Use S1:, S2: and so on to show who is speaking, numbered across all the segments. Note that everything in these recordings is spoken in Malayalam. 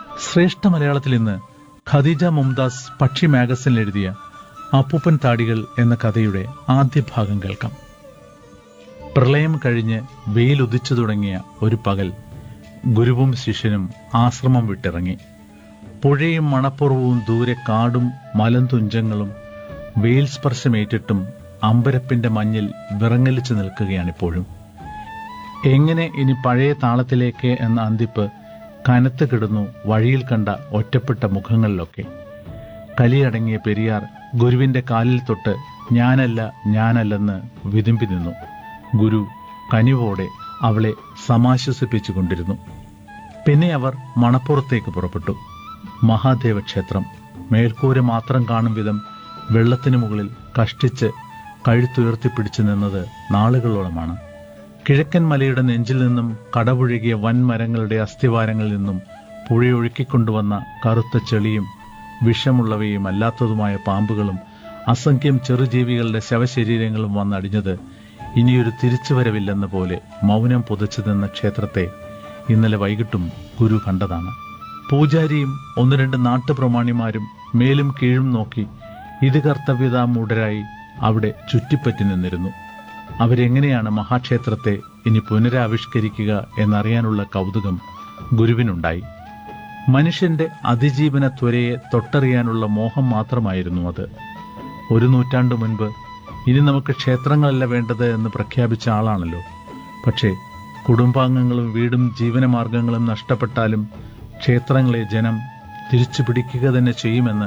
S1: ശ്രേഷ്ഠ മലയാളത്തിൽ ഇന്ന് ഖദീജ മുംതാസ് പക്ഷി മാഗസിനിൽ എഴുതിയ അപ്പൂപ്പൻ താടികൾ എന്ന കഥയുടെ ആദ്യ ഭാഗം കേൾക്കാം പ്രളയം കഴിഞ്ഞ് വെയിലുദിച്ചു തുടങ്ങിയ ഒരു പകൽ ഗുരുവും ശിഷ്യനും ആശ്രമം വിട്ടിറങ്ങി പുഴയും മണപ്പുറവും ദൂരെ കാടും മലന്തുഞ്ചങ്ങളും വെയിൽ സ്പർശമേറ്റിട്ടും അമ്പരപ്പിന്റെ മഞ്ഞിൽ വിറങ്ങലിച്ചു നിൽക്കുകയാണിപ്പോഴും എങ്ങനെ ഇനി പഴയ താളത്തിലേക്ക് എന്ന അന്തിപ്പ് കനത്ത് കിടന്നു വഴിയിൽ കണ്ട ഒറ്റപ്പെട്ട മുഖങ്ങളിലൊക്കെ കലിയടങ്ങിയ പെരിയാർ ഗുരുവിന്റെ കാലിൽ തൊട്ട് ഞാനല്ല ഞാനല്ലെന്ന് വിതുമ്പി നിന്നു ഗുരു കനിവോടെ അവളെ സമാശ്വസിപ്പിച്ചുകൊണ്ടിരുന്നു പിന്നെ അവർ മണപ്പുറത്തേക്ക് പുറപ്പെട്ടു മഹാദേവ ക്ഷേത്രം മേൽക്കൂര മാത്രം കാണും വിധം വെള്ളത്തിനു മുകളിൽ കഷ്ടിച്ച് കഴുത്തുയർത്തിപ്പിടിച്ചു നിന്നത് നാളുകളോളമാണ് കിഴക്കൻ മലയുടെ നെഞ്ചിൽ നിന്നും കടപുഴകിയ വൻമരങ്ങളുടെ അസ്ഥിവാരങ്ങളിൽ നിന്നും പുഴയൊഴുക്കിക്കൊണ്ടുവന്ന കറുത്ത ചെളിയും വിഷമുള്ളവയും അല്ലാത്തതുമായ പാമ്പുകളും അസംഖ്യം ചെറുജീവികളുടെ ശവശരീരങ്ങളും വന്നടിഞ്ഞത് ഇനിയൊരു തിരിച്ചുവരവില്ലെന്ന പോലെ മൗനം പുതച്ചു നിന്ന ക്ഷേത്രത്തെ ഇന്നലെ വൈകിട്ടും ഗുരു കണ്ടതാണ് പൂജാരിയും ഒന്ന് രണ്ട് നാട്ടുപ്രമാണിമാരും മേലും കീഴും നോക്കി ഇത് കർത്തവ്യതാമൂഢരായി അവിടെ ചുറ്റിപ്പറ്റി നിന്നിരുന്നു അവരെങ്ങനെയാണ് മഹാക്ഷേത്രത്തെ ഇനി പുനരാവിഷ്കരിക്കുക എന്നറിയാനുള്ള കൗതുകം ഗുരുവിനുണ്ടായി മനുഷ്യന്റെ അതിജീവന ത്വരയെ തൊട്ടറിയാനുള്ള മോഹം മാത്രമായിരുന്നു അത് ഒരു നൂറ്റാണ്ടു മുൻപ് ഇനി നമുക്ക് ക്ഷേത്രങ്ങളല്ല വേണ്ടത് എന്ന് പ്രഖ്യാപിച്ച ആളാണല്ലോ പക്ഷേ കുടുംബാംഗങ്ങളും വീടും ജീവനമാർഗങ്ങളും നഷ്ടപ്പെട്ടാലും ക്ഷേത്രങ്ങളെ ജനം തിരിച്ചു പിടിക്കുക തന്നെ ചെയ്യുമെന്ന്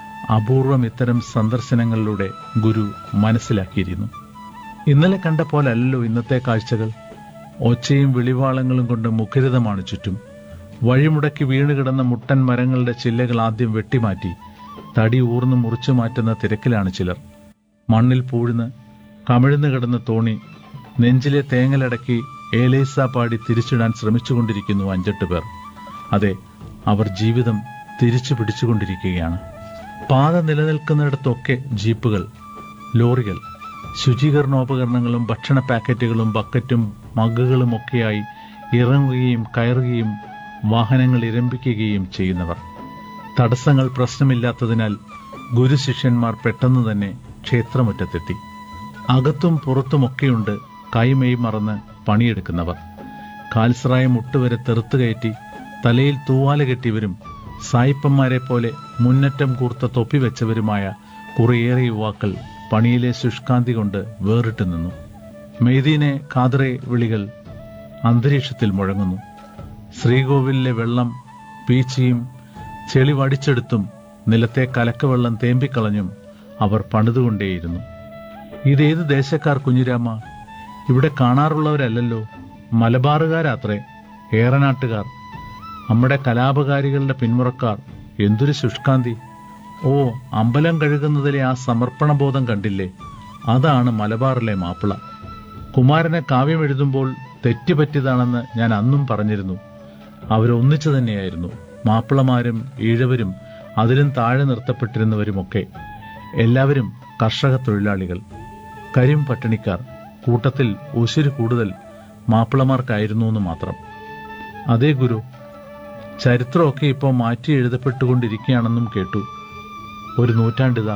S1: അപൂർവം ഇത്തരം സന്ദർശനങ്ങളിലൂടെ ഗുരു മനസ്സിലാക്കിയിരുന്നു ഇന്നലെ കണ്ട പോലല്ലോ ഇന്നത്തെ കാഴ്ചകൾ ഒച്ചയും വിളിവാളങ്ങളും കൊണ്ട് മുഖരിതമാണ് ചുറ്റും വഴിമുടക്കി വീണുകിടന്ന മുട്ടൻ മരങ്ങളുടെ ചില്ലകൾ ആദ്യം വെട്ടിമാറ്റി തടി ഊർന്നു മുറിച്ചു മാറ്റുന്ന തിരക്കിലാണ് ചിലർ മണ്ണിൽ പൂഴ്ന്ന് കമിഴ്ന്നു കിടന്ന തോണി നെഞ്ചിലെ തേങ്ങലടക്കി ഏലേസ പാടി തിരിച്ചിടാൻ ശ്രമിച്ചുകൊണ്ടിരിക്കുന്നു അഞ്ചെട്ട് പേർ അതെ അവർ ജീവിതം തിരിച്ചു പിടിച്ചുകൊണ്ടിരിക്കുകയാണ് പാത നിലനിൽക്കുന്നിടത്തൊക്കെ ജീപ്പുകൾ ലോറികൾ ശുചീകരണോപകരണങ്ങളും ഭക്ഷണ പാക്കറ്റുകളും ബക്കറ്റും മഗ്ഗുകളും ഒക്കെയായി ഇറങ്ങുകയും കയറുകയും വാഹനങ്ങൾ ഇരമ്പിക്കുകയും ചെയ്യുന്നവർ തടസ്സങ്ങൾ പ്രശ്നമില്ലാത്തതിനാൽ ഗുരു ശിഷ്യന്മാർ പെട്ടെന്ന് തന്നെ ക്ഷേത്രമുറ്റത്തെത്തി അകത്തും പുറത്തുമൊക്കെയുണ്ട് കൈമെയ് മറന്ന് പണിയെടുക്കുന്നവർ കാൽസ്രായ മുട്ടുവരെ തെറുത്തു കയറ്റി തലയിൽ തൂവാല കെട്ടിയവരും സായിപ്പന്മാരെ പോലെ മുന്നറ്റം കൂർത്ത തൊപ്പി വെച്ചവരുമായ കുറേയേറെ യുവാക്കൾ പണിയിലെ ശുഷ്കാന്തി കൊണ്ട് വേറിട്ട് നിന്നു മെയ്തീനെ കാതറെ വിളികൾ അന്തരീക്ഷത്തിൽ മുഴങ്ങുന്നു ശ്രീകോവിലിലെ വെള്ളം പീച്ചിയും ചെളി വടിച്ചെടുത്തും നിലത്തെ കലക്കവെള്ളം തേമ്പിക്കളഞ്ഞും അവർ പണിതുകൊണ്ടേയിരുന്നു ഇതേത് ദേശക്കാർ കുഞ്ഞിരാമ ഇവിടെ കാണാറുള്ളവരല്ലല്ലോ മലബാറുകാരാത്രേ ഏറനാട്ടുകാർ നമ്മുടെ കലാപകാരികളുടെ പിന്മുറക്കാർ എന്തൊരു ശുഷ്കാന്തി ഓ അമ്പലം കഴുകുന്നതിലെ ആ സമർപ്പണബോധം കണ്ടില്ലേ അതാണ് മലബാറിലെ മാപ്പിള കുമാരനെ കാവ്യം എഴുതുമ്പോൾ തെറ്റുപറ്റിയതാണെന്ന് ഞാൻ അന്നും പറഞ്ഞിരുന്നു അവരൊന്നിച്ചു തന്നെയായിരുന്നു മാപ്പിളമാരും ഈഴവരും അതിലും താഴെ നിർത്തപ്പെട്ടിരുന്നവരുമൊക്കെ എല്ലാവരും കർഷക തൊഴിലാളികൾ കരിം പട്ടിണിക്കാർ കൂട്ടത്തിൽ ഉശിര് കൂടുതൽ മാപ്പിളമാർക്കായിരുന്നു എന്ന് മാത്രം അതേ ഗുരു ചരിത്രമൊക്കെ ഇപ്പോൾ മാറ്റി എഴുതപ്പെട്ടുകൊണ്ടിരിക്കുകയാണെന്നും കേട്ടു ഒരു നൂറ്റാണ്ടിതാ